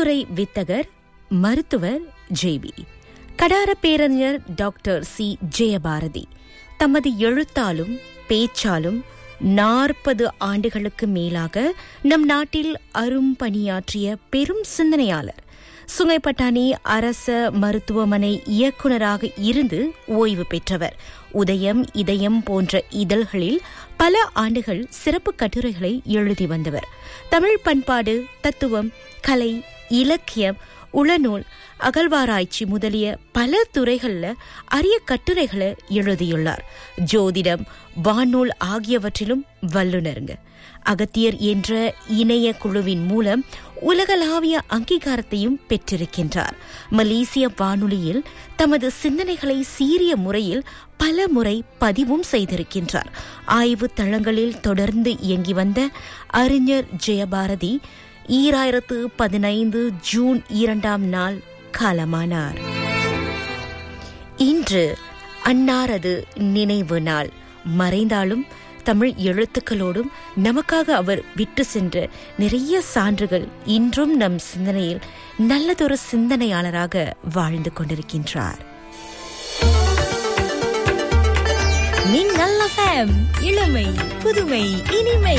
கலைத்துறை வித்தகர் மருத்துவர் ஜேபி கடார பேரறிஞர் டாக்டர் சி ஜெயபாரதி தமது எழுத்தாலும் பேச்சாலும் நாற்பது ஆண்டுகளுக்கு மேலாக நம் நாட்டில் அரும்பணியாற்றிய பெரும் சிந்தனையாளர் சுங்கைப்பட்டாணி அரச மருத்துவமனை இயக்குநராக இருந்து ஓய்வு பெற்றவர் உதயம் இதயம் போன்ற இதழ்களில் பல ஆண்டுகள் சிறப்பு கட்டுரைகளை எழுதி வந்தவர் தமிழ் பண்பாடு தத்துவம் கலை இலக்கியம் உளநூல் அகழ்வாராய்ச்சி முதலிய பல துறைகள்ல அரிய கட்டுரைகளை எழுதியுள்ளார் ஜோதிடம் வானூல் ஆகியவற்றிலும் வல்லுநருங்க அகத்தியர் என்ற இணைய குழுவின் மூலம் உலகளாவிய அங்கீகாரத்தையும் பெற்றிருக்கின்றார் மலேசிய வானொலியில் தமது சிந்தனைகளை சீரிய முறையில் பல முறை பதிவும் செய்திருக்கின்றார் ஆய்வு தளங்களில் தொடர்ந்து இயங்கி வந்த அறிஞர் ஜெயபாரதி ஈராயிரத்து பதினைந்து ஜூன் இரண்டாம் நாள் காலமானார் இன்று அன்னாரது நினைவு நாள் மறைந்தாலும் தமிழ் எழுத்துக்களோடும் நமக்காக அவர் விட்டு சென்ற நிறைய சான்றுகள் இன்றும் நம் சிந்தனையில் நல்லதொரு சிந்தனையாளராக வாழ்ந்து கொண்டிருக்கின்றார் மின்னல் FM இளமை புதுமை இனிமை